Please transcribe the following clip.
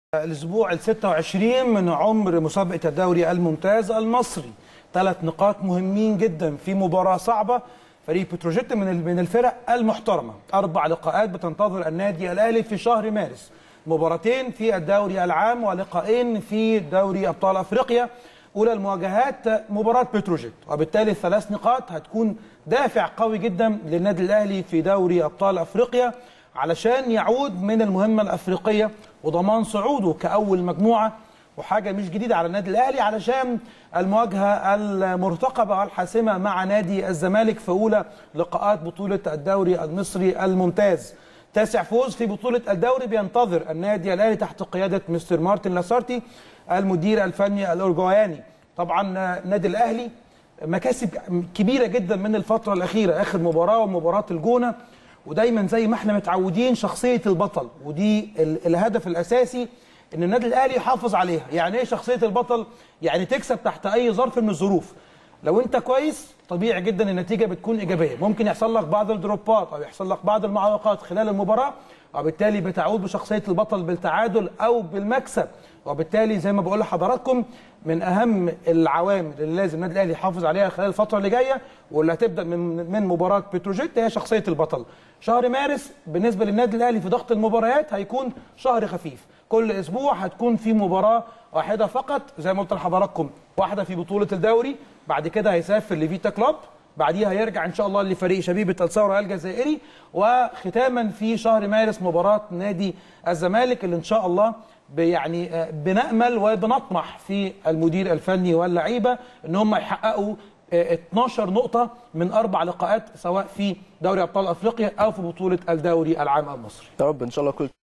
الاسبوع ال 26 من عمر مسابقه الدوري الممتاز المصري ثلاث نقاط مهمين جدا في مباراه صعبه فريق بتروجيت من من الفرق المحترمه اربع لقاءات بتنتظر النادي الاهلي في شهر مارس مباراتين في الدوري العام ولقاءين في دوري ابطال افريقيا اولى المواجهات مباراه بتروجيت وبالتالي الثلاث نقاط هتكون دافع قوي جدا للنادي الاهلي في دوري ابطال افريقيا علشان يعود من المهمه الافريقيه وضمان صعوده كاول مجموعه وحاجه مش جديده على النادي الاهلي علشان المواجهه المرتقبه والحاسمه مع نادي الزمالك في اولى لقاءات بطوله الدوري المصري الممتاز تاسع فوز في بطوله الدوري بينتظر النادي الاهلي تحت قياده مستر مارتن لاسارتي المدير الفني الاورجواياني طبعا النادي الاهلي مكاسب كبيره جدا من الفتره الاخيره اخر مباراه ومباراه الجونه ودايما زي ما احنا متعودين شخصيه البطل ودي الهدف الاساسي ان النادي الاهلي يحافظ عليها يعني ايه شخصيه البطل يعني تكسب تحت اي ظرف من الظروف لو انت كويس طبيعي جدا النتيجه بتكون ايجابيه ممكن يحصل لك بعض الدروبات او يحصل لك بعض المعوقات خلال المباراه وبالتالي بتعود بشخصيه البطل بالتعادل او بالمكسب وبالتالي زي ما بقول لحضراتكم من اهم العوامل اللي لازم النادي الاهلي يحافظ عليها خلال الفتره اللي جايه واللي هتبدا من من مباراه بتروجيت هي شخصيه البطل شهر مارس بالنسبه للنادي الاهلي في ضغط المباريات هيكون شهر خفيف كل اسبوع هتكون في مباراه واحده فقط زي ما قلت لحضراتكم واحده في بطوله الدوري بعد كده هيسافر لفيتا كلوب بعديها يرجع ان شاء الله لفريق شبيبه الثوره الجزائري وختاما في شهر مارس مباراه نادي الزمالك اللي ان شاء الله يعني بنامل وبنطمح في المدير الفني واللعيبه ان هم يحققوا 12 نقطه من اربع لقاءات سواء في دوري ابطال افريقيا او في بطوله الدوري العام المصري يا رب ان شاء الله كل